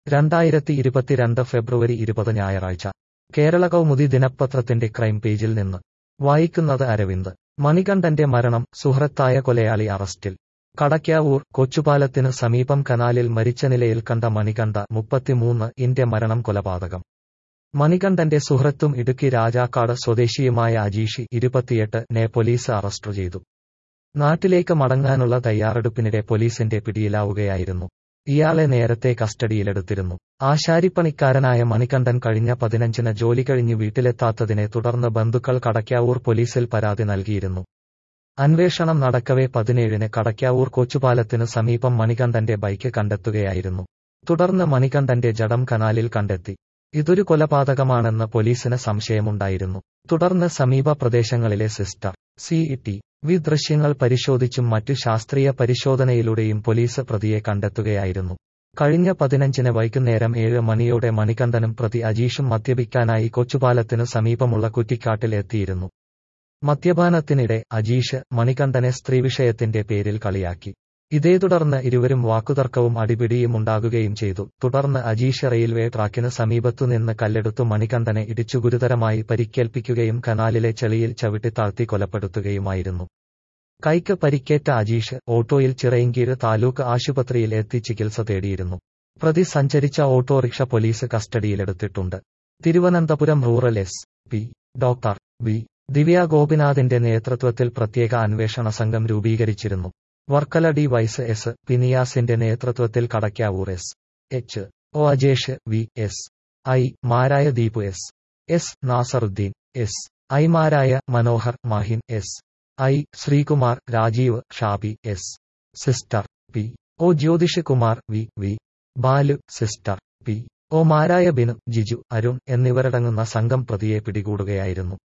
രണ്ടായിരത്തി ഇരുപത്തിരണ്ട് ഫെബ്രുവരി ഇരുപത് ഞായറാഴ്ച കേരള കൗമുദി ദിനപത്രത്തിന്റെ ക്രൈം പേജിൽ നിന്ന് വായിക്കുന്നത് അരവിന്ദ് മണികണ്ഠന്റെ മരണം സുഹൃത്തായ കൊലയാളി അറസ്റ്റിൽ കടയ്ക്കാവൂർ കൊച്ചുപാലത്തിന് സമീപം കനാലിൽ മരിച്ച നിലയിൽ കണ്ട മണികണ്ഠ മുപ്പത്തിമൂന്ന് ഇന്റെ മരണം കൊലപാതകം മണികണ്ഠന്റെ സുഹൃത്തും ഇടുക്കി രാജാക്കാട് സ്വദേശിയുമായ അജീഷി ഇരുപത്തിയെട്ട് നെ പോലീസ് അറസ്റ്റ് ചെയ്തു നാട്ടിലേക്ക് മടങ്ങാനുള്ള തയ്യാറെടുപ്പിനിടെ പോലീസിന്റെ പിടിയിലാവുകയായിരുന്നു ഇയാളെ നേരത്തെ കസ്റ്റഡിയിലെടുത്തിരുന്നു ആശാരിപ്പണിക്കാരനായ മണികണ്ഠൻ കഴിഞ്ഞ പതിനഞ്ചിന് ജോലി കഴിഞ്ഞ് വീട്ടിലെത്താത്തതിനെ തുടർന്ന് ബന്ധുക്കൾ കടയ്ക്കാവൂർ പോലീസിൽ പരാതി നൽകിയിരുന്നു അന്വേഷണം നടക്കവെ പതിനേഴിന് കടയ്ക്കാവൂർ കൊച്ചുപാലത്തിനു സമീപം മണികണ്ഠന്റെ ബൈക്ക് കണ്ടെത്തുകയായിരുന്നു തുടർന്ന് മണികണ്ഠന്റെ ജഡം കനാലിൽ കണ്ടെത്തി ഇതൊരു കൊലപാതകമാണെന്ന് പോലീസിന് സംശയമുണ്ടായിരുന്നു തുടർന്ന് സമീപ പ്രദേശങ്ങളിലെ സിസ്റ്റർ സിഇടി വി ദൃശ്യങ്ങൾ പരിശോധിച്ചും മറ്റു ശാസ്ത്രീയ പരിശോധനയിലൂടെയും പോലീസ് പ്രതിയെ കണ്ടെത്തുകയായിരുന്നു കഴിഞ്ഞ പതിനഞ്ചിന് വൈകുന്നേരം ഏഴ് മണിയോടെ മണികണ്ഠനും പ്രതി അജീഷും മദ്യപിക്കാനായി കൊച്ചുപാലത്തിനു സമീപമുള്ള കുറ്റിക്കാട്ടിൽ എത്തിയിരുന്നു മദ്യപാനത്തിനിടെ അജീഷ് മണികണ്ഠനെ സ്ത്രീവിഷയത്തിന്റെ പേരിൽ കളിയാക്കി ഇതേ തുടർന്ന് ഇരുവരും വാക്കുതർക്കവും അടിപിടിയും ഉണ്ടാകുകയും ചെയ്തു തുടർന്ന് അജീഷ് റെയിൽവേ ട്രാക്കിന് സമീപത്തുനിന്ന് കല്ലെടുത്തു മണികണ്ഠനെ ഇടിച്ചു ഗുരുതരമായി പരിക്കേൽപ്പിക്കുകയും കനാലിലെ ചെളിയിൽ ചവിട്ടിത്താഴ്ത്തി കൊലപ്പെടുത്തുകയുമായിരുന്നു കൈക്ക് പരിക്കേറ്റ അജീഷ് ഓട്ടോയിൽ ചിറയൻകീഴ് താലൂക്ക് ആശുപത്രിയിൽ എത്തി ചികിത്സ തേടിയിരുന്നു പ്രതി സഞ്ചരിച്ച ഓട്ടോറിക്ഷ പോലീസ് കസ്റ്റഡിയിലെടുത്തിട്ടുണ്ട് Thiruvananthapuram rural S P doctor V Divya ഗോപിനാഥിന്റെ നേതൃത്വത്തിൽ പ്രത്യേക അന്വേഷണ സംഘം രൂപീകരിച്ചിരുന്നു വർക്കല ഡി വൈസ് എസ് പിനിയാസിന്റെ നേതൃത്വത്തിൽ Kadakkavoor S H O Ajesh V S I മാരായ Deepu S S Nasaruddin S ഐമാരായ Manohar Mahin S I Sreekumar Rajeev Shabi S sister P O Jyothish Kumar V V Balu sister P O മാരായ ബിനു ജിജു അരുൺ എന്നിവരടങ്ങുന്ന സംഘം പ്രതിയെ പിടികൂടുകയായിരുന്നു